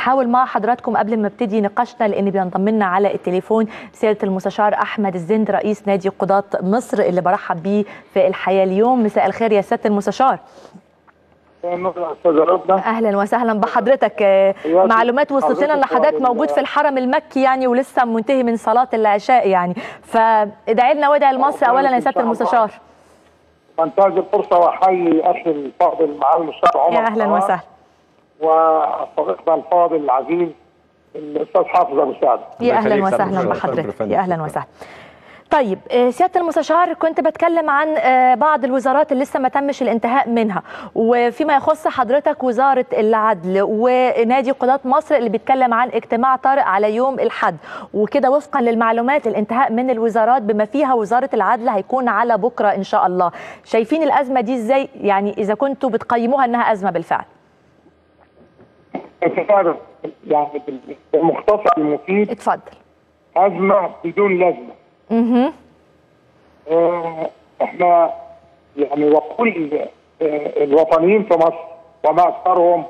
نحاول مع حضراتكم قبل ما ابتدي نقاشنا لان بينضم لنا على التليفون سياده المستشار احمد الزند رئيس نادي قضاه مصر اللي برحب بيه في الحياه اليوم مساء الخير يا سياده المستشار اهلا وسهلا بحضرتك معلومات وصلت لنا ان حضرتك موجود في الحرم المكي يعني ولسه منتهي من صلاه العشاء يعني فادعي لنا وادعي لمصر اولا يا سياده المستشار انتهز الفرصه واحيي اخي الفاضل معالي الشيخ عمر يا اهلا وسهلا وصديقنا الفاضل العزيز الاستاذ حافظ ابو سعد يا اهلا وسهلا بحضرتك يا اهلا وسهلا طيب سياده المستشار كنت بتكلم عن بعض الوزارات اللي لسه ما تمش الانتهاء منها وفيما يخص حضرتك وزاره العدل ونادي قضاه مصر اللي بيتكلم عن اجتماع طارئ على يوم الاحد وكده وفقا للمعلومات الانتهاء من الوزارات بما فيها وزاره العدل هيكون على بكره ان شاء الله شايفين الازمه دي ازاي يعني اذا كنتوا بتقيموها انها ازمه بالفعل يعني بالمختصر المفيد اتفضل ازمه بدون لازمه اها آه احنا يعني وكل آه الوطنيين في مصر وما اكثرهم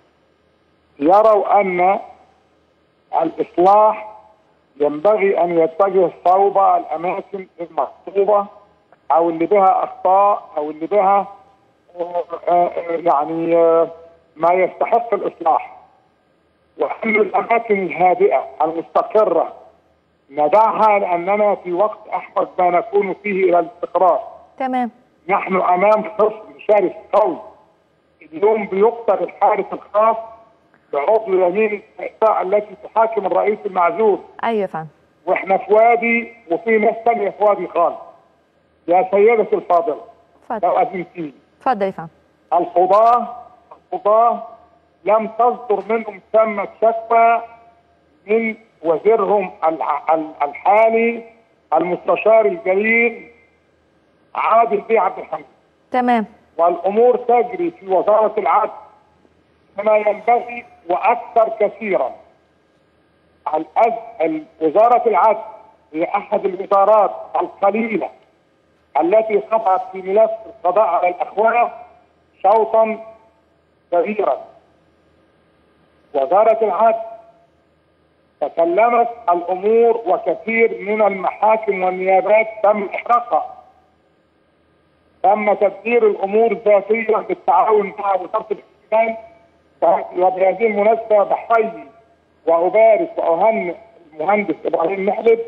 يروا ان الاصلاح ينبغي ان يتجه صوب الاماكن المخطوبه او اللي بها اخطاء او اللي بها آه يعني ما يستحق الاصلاح وان الاماكن الهادئه المستقره ندعها لاننا في وقت احوج ما نكون فيه الى الاستقرار. تمام. نحن امام خصم شرس قوي. اليوم بيقتل الحارس الخاص بعضو يمين الاعطاء التي تحاكم الرئيس المعزول. ايوه فهم. واحنا في وادي وفي ناس ثانيه في وادي خالص. يا سيدتي الفاضله. اتفضل. لو اذنتيني. اتفضل يا فندم. القضاه القضاه لم تصدر منهم ثمه شكوى من وزيرهم الحالي المستشار الجليل عادل بيه عبد الحميد تمام والامور تجري في وزاره العدل كما ينبغي واكثر كثيرا وزاره العدل هي احد الوزارات القليله التي خضعت في ملف القضاء على الاخوان شوطا كبيرا وزاره العدل تكلمت الامور وكثير من المحاكم والنيابات تم احراقها. تم تدبير الامور ذاتيا بالتعاون مع وزاره الاحتلال وبهذه المناسبه بحيي وابارك واهنئ المهندس ابراهيم محلب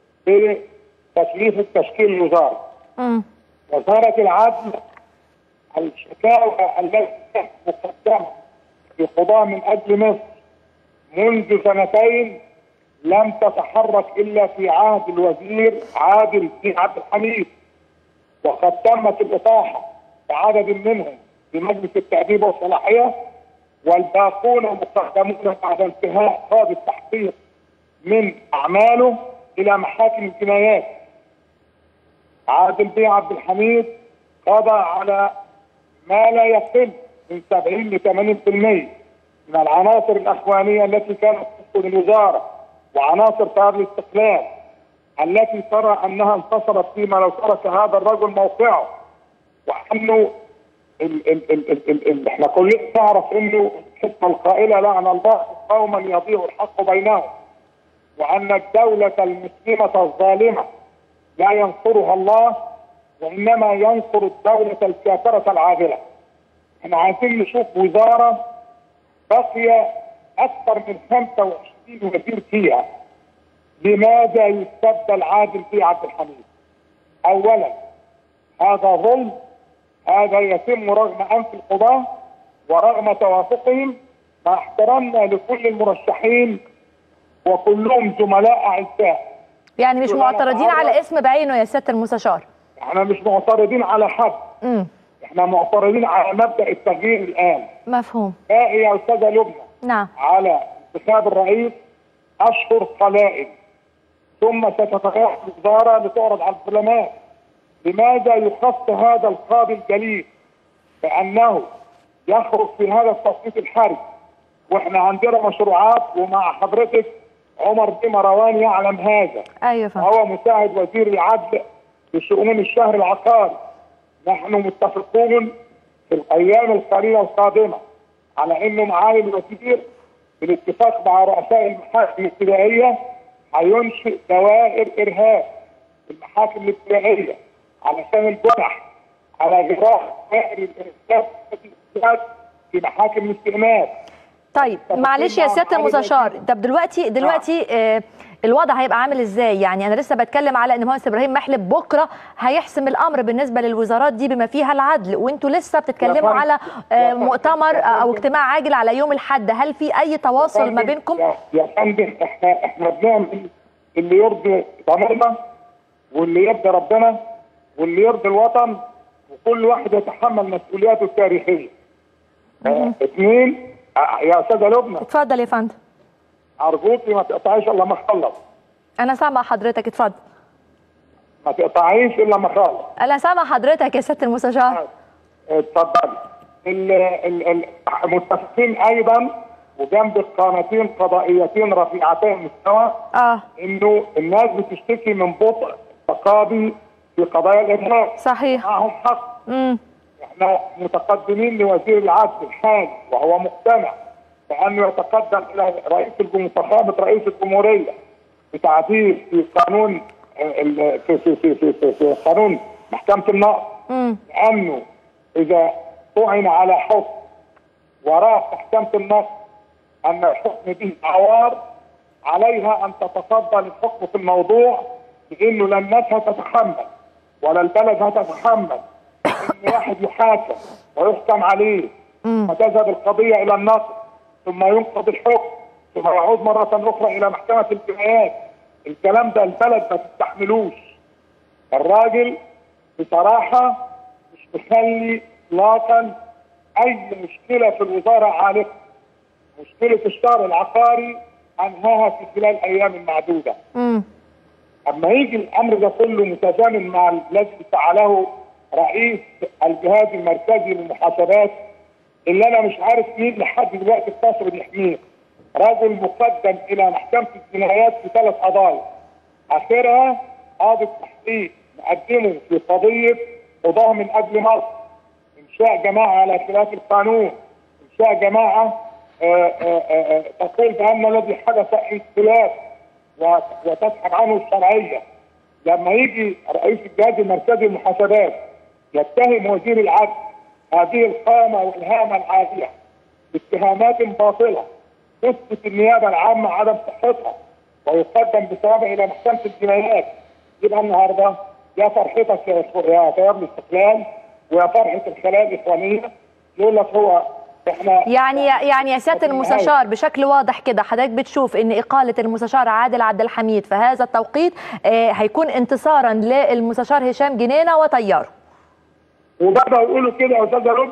بتكليف التشكيل الوزاري. وزاره العدل الشكاوى التي مقدمه لقضاه من اجل مصر منذ سنتين لم تتحرك الا في عهد الوزير عادل بن عبد الحميد وقد تمت الاطاحه بعدد منهم في مجلس التاديب والصلاحيه والباقون مقدمون بعد انتهاء قاضي التحقيق من اعماله الى محاكم الجنايات. عادل بن عبد الحميد قضى على ما لا يقل من 70 ل 80% من العناصر الاخوانيه التي كانت تدخل الوزاره وعناصر تيار الاستقلال التي ترى انها انتصرت فيما لو ترك هذا الرجل موقعه وانه ال ال ال ال ال ال احنا كلنا نعرف انه الحكمه القائله لعن الله قوما يضيع الحق بينهم وان الدوله المسلمه الظالمه لا ينصرها الله وانما ينصر الدوله الكافره العادله. احنا عايزين نشوف وزاره بقي اكثر من 25 وزير فيها لماذا يستبدل عادل في عبد الحميد؟ اولا هذا ظلم هذا يتم رغم انف القضاه ورغم توافقهم مع احترامنا لكل المرشحين وكلهم زملاء اعزاء. يعني مش معترضين على اسم بعينه يا سياده المستشار. احنا مش معترضين على حد. امم احنا معترضين على مبدا التغيير الان. مفهوم. باقي يا استاذه لبنى نعم على انتخاب الرئيس اشهر قلائل ثم ستتغير الوزاره لتعرض على البرلمان لماذا يخص هذا القاضي الجليل بانه يخرج في هذا التصويت الحرج واحنا عندنا مشروعات ومع حضرتك عمر بن مروان يعلم هذا ايوه فهم. وهو مساعد وزير العدل لشؤون الشهر العقاري نحن متفقون في الايام القليله القادمه على انه معالي الوزير بالاتفاق مع رؤساء المحاكم الابتدائيه هينشئ دوائر ارهاب في المحاكم الابتدائيه علشان الجنح على جراح دوائر الارهاب في محاكم الاستئناف طيب معلش يا سياده المستشار طب دلوقتي دلوقتي آه الوضع هيبقى عامل ازاي يعني انا لسه بتكلم على ان مهندس ابراهيم محلب بكره هيحسم الامر بالنسبه للوزارات دي بما فيها العدل وانتوا لسه بتتكلموا على آه مؤتمر او اجتماع عاجل على يوم الاحد هل في اي تواصل ما بينكم يا فندم احنا احنا بنعمل اللي يرضي ضميرنا واللي يرضي ربنا واللي يرضي الوطن وكل واحد يتحمل مسؤولياته التاريخيه آه اثنين آه يا استاذه لبنى اتفضل يا فندم ارجوكي ما تقطعيش الا ما اخلص انا سامع حضرتك اتفضل ما تقطعيش الا ما اخلص انا سامع حضرتك يا سياده المستشار اتفضلي متفقين ايضا وجنب القامتين قضائيتين رفيعتي المستوى اه انه الناس بتشتكي من بطء تقاضي في قضايا الارهاب صحيح معهم حق امم احنا متقدمين لوزير العدل الحالي وهو مقتنع بانه يتقدم الى رئيس الجمهوريه فخامه رئيس الجمهوريه بتعديل في قانون في في في في, في, في قانون محكمه النقض لانه اذا طعن على حكم وراه محكمه النقض ان الحكم به عوار عليها ان تتصدى للحكم في الموضوع لانه لا الناس هتتحمل ولا البلد هتتحمل ان واحد يحاكم ويحكم عليه وتذهب القضيه الى النقض ثم ينقض الحكم ثم يعود مرة أخرى إلى محكمة الجنايات الكلام ده البلد ما تستحملوش الراجل بصراحة مش مخلي إطلاقا أي مشكلة في الوزارة عالقة مشكلة الشهر العقاري أنهاها في خلال أيام معدودة امم أما يجي الأمر ده كله متزامن مع الذي فعله رئيس الجهاز المركزي للمحاسبات اللي انا مش عارف مين لحد دلوقتي اتصل بيحميه رجل مقدم الى محكمه الجنايات في ثلاث قضايا اخرها قاضي التحقيق مقدمه في قضيه قضاه من اجل مصر انشاء جماعه على خلاف القانون انشاء جماعه تقول بان الذي حدث اختلاف وتسحب عنه الشرعيه لما يجي رئيس الجهاز المركزي للمحاسبات يتهم وزير العدل هذه القامة والهامة العالية باتهامات باطلة تثبت النيابة العامة عدم صحتها ويقدم بصوابع إلى محكمة الجنايات يبقى النهارده يا فرحتك يا يا تيار الاستقلال ويا فرحة الخلايا الإخوانية يقول لك هو احنا يعني يعني يا سياده المستشار بشكل واضح كده حضرتك بتشوف ان اقاله المستشار عادل عبد الحميد في هذا التوقيت آه هيكون انتصارا للمستشار هشام جنينه وتياره وبدأوا يقولوا كده يا استاذه لبنى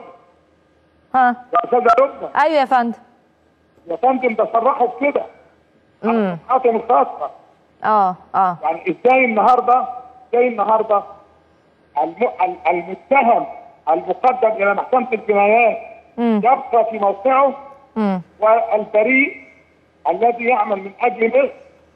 ها يا استاذه لبنى ايوه يا فندم يا فندم ده صرحوا بكده امم حاتم الخاصه اه اه يعني ازاي النهارده ازاي النهارده الم... المتهم المقدم الى محكمه الجنايات امم يبقى في موقعه امم والبريء الذي يعمل من اجل مصر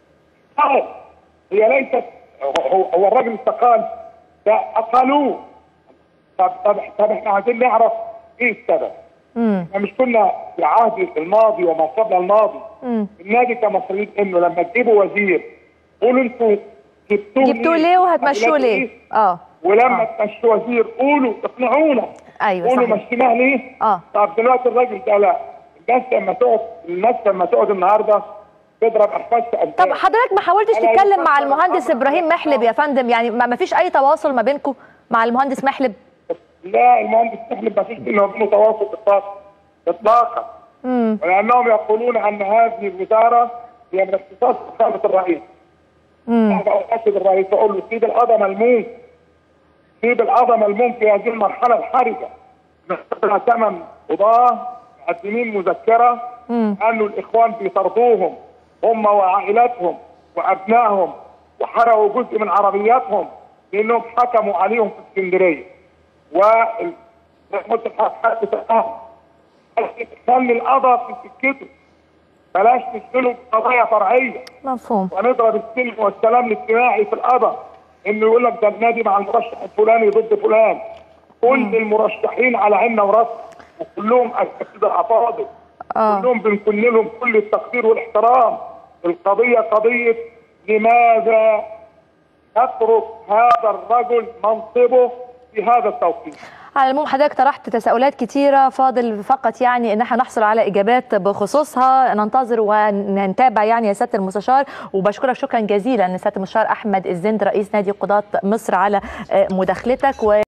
قال هي ليست هو, هو الراجل استقال ده اقالوه طب طب طب احنا عايزين نعرف ايه السبب؟ امم احنا مش كنا في عهد الماضي وما قبل الماضي امم النادي كمصريين انه لما تجيبوا وزير قولوا انتوا جبتوه جبتوه ليه وهتمشوه ليه؟ اه ولما آه. تمشوا وزير قولوا اقنعونا ايوه قولوا صحيح مشيناه ليه؟ اه طب دلوقتي الراجل ده لا الناس لما تقعد الناس لما تقعد النهارده تضرب احفاد طب حضرتك ما حاولتش أنا تتكلم مع يفكر المهندس الأمر. ابراهيم محلب يا فندم يعني ما ما فيش اي تواصل ما بينكم مع المهندس محلب لا المهندس محلب ما فيش بينه وبينه تواصل اطلاقا اطلاقا امم ولانهم يقولون ان هذه الوزاره هي من اختصاص فخامه الرئيس امم انا اؤكد الرئيس اقول له سيب القضاء ملموم سيب القضاء ملموم في هذه المرحله الحرجه نحن ثمان قضاه مقدمين مذكره امم انه الاخوان بيطردوهم هم وعائلاتهم وابنائهم وحرقوا جزء من عربياتهم لانهم حكموا عليهم في اسكندريه و قلت حق تفهم خلي القضاء في سكته بلاش تشغلوا بقضايا فرعيه مفهوم ونضرب السلم والسلام الاجتماعي في القضاء انه يقول لك ده النادي مع المرشح الفلاني ضد فلان كل المرشحين على عيننا وراسنا وكلهم اساتذه افاضل آه. كلهم بنكن لهم كل التقدير والاحترام القضيه قضيه لماذا نترك هذا الرجل منصبه في هذا التوقيت على العموم حضرتك طرحت تساؤلات كتيرة فاضل فقط يعني ان احنا نحصل على اجابات بخصوصها ننتظر ونتابع يعني يا سياده المستشار وبشكرك شكرا جزيلا سياده المستشار احمد الزند رئيس نادي قضاة مصر على مداخلتك و